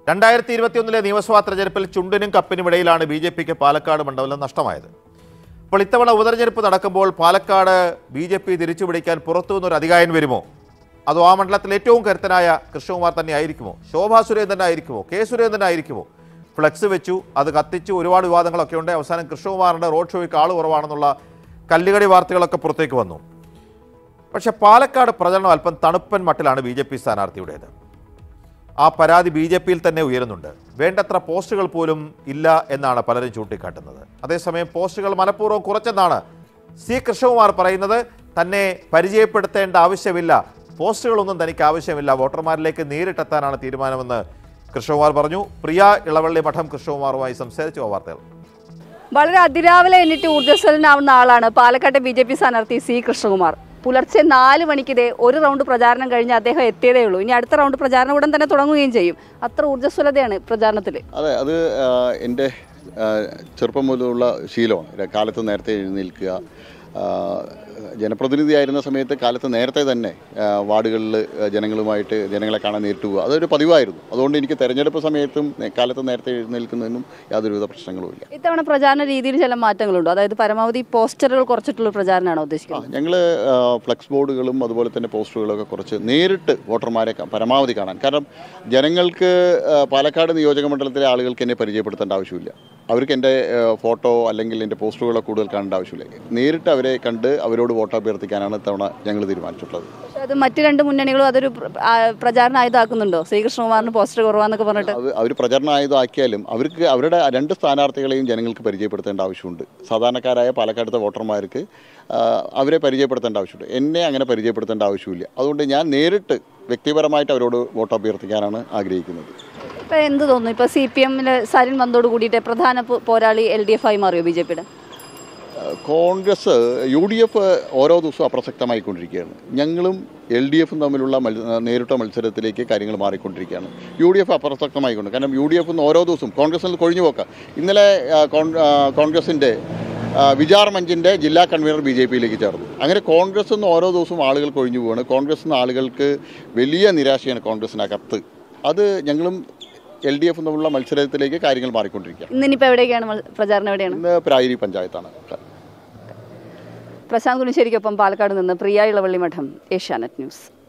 രണ്ടായിരത്തി ഇരുപത്തിയൊന്നിലെ നിയമസഭാ തെരഞ്ഞെടുപ്പിൽ ചുണ്ടിനും കപ്പിനും ഇടയിലാണ് ബി ജെ പിക്ക് പാലക്കാട് മണ്ഡലം നഷ്ടമായത് അപ്പോൾ ഇത്തവണ ഉപതെരഞ്ഞെടുപ്പ് നടക്കുമ്പോൾ പാലക്കാട് ബി ജെ പി തിരിച്ചുപിടിക്കാൻ പുറത്തുനിന്നൊരു അധികായൻ വരുമോ അതോ ആ മണ്ഡലത്തിൽ ഏറ്റവും കരുത്തനായ കൃഷ്ണകുമാർ തന്നെ ആയിരിക്കുമോ ശോഭാ സുരേന്ദ്രൻ ആയിരിക്കുമോ കെ സുരേന്ദ്രൻ ആയിരിക്കുമോ ഫ്ലെക്സ് വെച്ചു അത് കത്തിച്ചു ഒരുപാട് വിവാദങ്ങളൊക്കെ ഉണ്ട് അവസാനം കൃഷ്ണകുമാറിൻ്റെ റോഡ് ഷോയ്ക്ക് ആൾ കുറവാണെന്നുള്ള കല്ലുകടി വാർത്തകളൊക്കെ പുറത്തേക്ക് വന്നു പക്ഷേ പാലക്കാട് പ്രചരണം അല്പം തണുപ്പൻ മട്ടിലാണ് ബി ജെ പി സ്ഥാനാർത്ഥിയുടേത് ആ പരാതി ബി ജെ പിയിൽ തന്നെ ഉയരുന്നുണ്ട് വേണ്ടത്ര പോസ്റ്റുകൾ പോലും ഇല്ല എന്നാണ് പലരും ചൂണ്ടിക്കാട്ടുന്നത് അതേസമയം പോസ്റ്റുകൾ മനഃപൂർവ്വം കുറച്ചെന്നാണ് സി കൃഷ്ണകുമാർ പറയുന്നത് തന്നെ പരിചയപ്പെടുത്തേണ്ട ആവശ്യമില്ല പോസ്റ്റുകളൊന്നും തനിക്ക് ആവശ്യമില്ല വോട്ടർമാരിലേക്ക് നേരിട്ടെത്താനാണ് തീരുമാനമെന്ന് കൃഷ്ണകുമാർ പറഞ്ഞു പ്രിയ ഇളവള്ളി മഠം കൃഷ്ണകുമാറുമായി സംസാരിച്ചു ആ വാർത്തകൾ വളരെ അതിരാവിലെ എണ്ണിട്ട് ഊർജ്ജസ്വലനാവുന്ന ആളാണ് പാലക്കാട്ടെ ബി ജെ പി സ്ഥാനാർത്ഥി സി കൃഷ്ണകുമാർ പുലർച്ചെ നാല് മണിക്കിതേ ഒരു റൗണ്ട് പ്രചാരണം കഴിഞ്ഞ് അദ്ദേഹം എത്തിയതേ ഉള്ളൂ ഇനി അടുത്ത റൗണ്ട് പ്രചാരണം ഉടൻ തന്നെ തുടങ്ങുകയും ചെയ്യും അത്ര ഊർജ്ജസ്വലതയാണ് പ്രചാരണത്തിൽ അതെ അത് ആ, എൻ്റെ ആ, ചെറുപ്പം മുതലുള്ള ശീലമാണ് കാലത്ത് നേരത്തെ എഴുന്നേൽക്കുക ആ, ജനപ്രതിനിധിയായിരുന്ന സമയത്ത് കാലത്ത് നേരത്തെ തന്നെ ആ, വാർഡുകളിൽ ജനങ്ങളുമായിട്ട് ജനങ്ങളെ കാണാൻ നേരിട്ട് പോവുക അതൊരു പതിവായിരുന്നു അതുകൊണ്ട് എനിക്ക് തെരഞ്ഞെടുപ്പ് സമയത്തും നേ- കാലത്ത് നേരത്തെ എഴുന്നേൽക്കുന്നതിനും യാതൊരുവിധ പ്രശ്നങ്ങളുമില്ല ഇത്തവണ പ്രചാരണ രീതിയിൽ ചില മാറ്റങ്ങളുണ്ടോ അതായത് പരമാവധി പോസ്റ്ററുകൾ കുറച്ചിട്ടുള്ള പ്രചാരണമാണോ ഉദ്ദേശിക്കുന്നത് ഞങ്ങൾ ഫ്ലെക്സ് ബോർഡുകളും അതുപോലെ തന്നെ പോസ്റ്ററുകളൊക്കെ കുറച്ച് നേരിട്ട് വോട്ടർമാരെ ക- പരമാവധി കാണാൻ കാരണം ജനങ്ങൾക്ക് ആ, പാലക്കാട് നിയോജക മണ്ഡലത്തിലെ ആളുകൾക്ക് എന്നെ പരിചയപ്പെടുത്തേണ്ട ആവശ്യമില്ല അവർക്ക് എൻ്റെ ആ, ഫോട്ടോ അല്ലെങ്കിൽ എൻ്റെ പോസ്റ്ററുകളോ കൂടുതൽ കാണേണ്ട ആവശ്യമില്ല നേരിട്ട് അവരെ കണ്ട് അവരോട് വോട്ട് അഭ്യർത്ഥിക്കാനാണ് ഇത്തവണ ഞങ്ങൾ തീരുമാനിച്ചിട്ടുള്ളത് പക്ഷെ അത് മറ്റ് രണ്ട് മുന്നണികളും അതൊരു പ്ര- ആ, പ്രചാരണ ആയുധമാക്കുന്നുണ്ടോ ശ്രീകൃഷ്ണകുമാറിന് പോസ്റ്റർ കുറവാന്നൊക്കെ പറഞ്ഞിട്ട് അത് അവർ പ്രചരണ ആയുധമാക്കിയാലും അവർക്ക് അവരുടെ രണ്ട് സ്ഥാനാർത്ഥികളെയും ജനങ്ങൾക്ക് പരിചയപ്പെടുത്തേണ്ട ആവശ്യമുണ്ട് സാധാരണക്കാരായ പാലക്കാടത്തെ വോട്ടർമാർക്ക് ആ, അവരെ പരിചയപ്പെടുത്തേണ്ട ആവശ്യമുണ്ട് എന്നെ അങ്ങനെ പരിചയപ്പെടുത്തേണ്ട ആവശ്യമില്ല അതുകൊണ്ട് ഞാൻ നേരിട്ട് വ്യക്തിപരമായിട്ട് അവരോട് വോട്ട് അഭ്യർത്ഥിക്കാനാണ് ആഗ്രഹിക്കുന്നത് ഇപ്പൊ എന്ത് തോന്നുന്നു ഇപ്പൊ സി പി എമ്മില് സരിൻ വന്നോട് കൂടിയിട്ട് പ്രധാന പോ- പോരാളി എൽ ഡി എഫ് ആയി മാറിയോ ബി ജെ പിയുടെ കോൺഗ്രസ് യു ഡി എഫ് ഓരോ ദിവസവും അപ്രസക്തമായിക്കൊണ്ടിരിക്കുകയാണ് ഞങ്ങളും എൽ ഡി എഫും തമ്മിലുള്ള മത്സ നേരിട്ട മത്സരത്തിലേക്ക് കാര്യങ്ങൾ മാറിക്കൊണ്ടിരിക്കുകയാണ് യു ഡി എഫ് അപ്രസക്തമായിക്കൊണ്ട് കാരണം യു ഡി എഫ് ഓരോ ദിവസവും കോൺഗ്രസിൽ നിന്ന് കൊഴിഞ്ഞു പോക്കാം ഇന്നലെ ആ, കോൺ- ആ, കോൺഗ്രസിൻ്റെ ആ, വിചാർ മഞ്ചിൻ്റെ ജില്ലാ കൺവീനർ ബി ജെ പിയിലേക്ക് ചേർന്നു അങ്ങനെ കോൺഗ്രസ് നിന്ന് ഓരോ ദിവസവും ആളുകൾ കൊഴിഞ്ഞു പോവുകയാണ് കോൺഗ്രസ് നിന്ന് ആളുകൾക്ക് വലിയ നിരാശയാണ് കോൺഗ്രസിനകത്ത് അത് ഞങ്ങളും എൽ ഡി എഫും തമ്മിലുള്ള മത്സരത്തിലേക്ക് കാര്യങ്ങൾ മാറിക്കൊണ്ടിരിക്കുകയാണ് ഇന്നിനിപ്പോ എവിടേക്കാണ് മത്സ- പ്രചാരണം എവിടെയാണ് ഇന്ന് പ്രായരി പഞ്ചായത്താണ് പ്രശാന്ത് കുനിശ്ശേരിക്കൊപ്പം പാലക്കാട് നിന്ന് പ്രിയ ഇളവള്ളി മഠം ഏഷ്യാനെറ്റ് ന്യൂസ്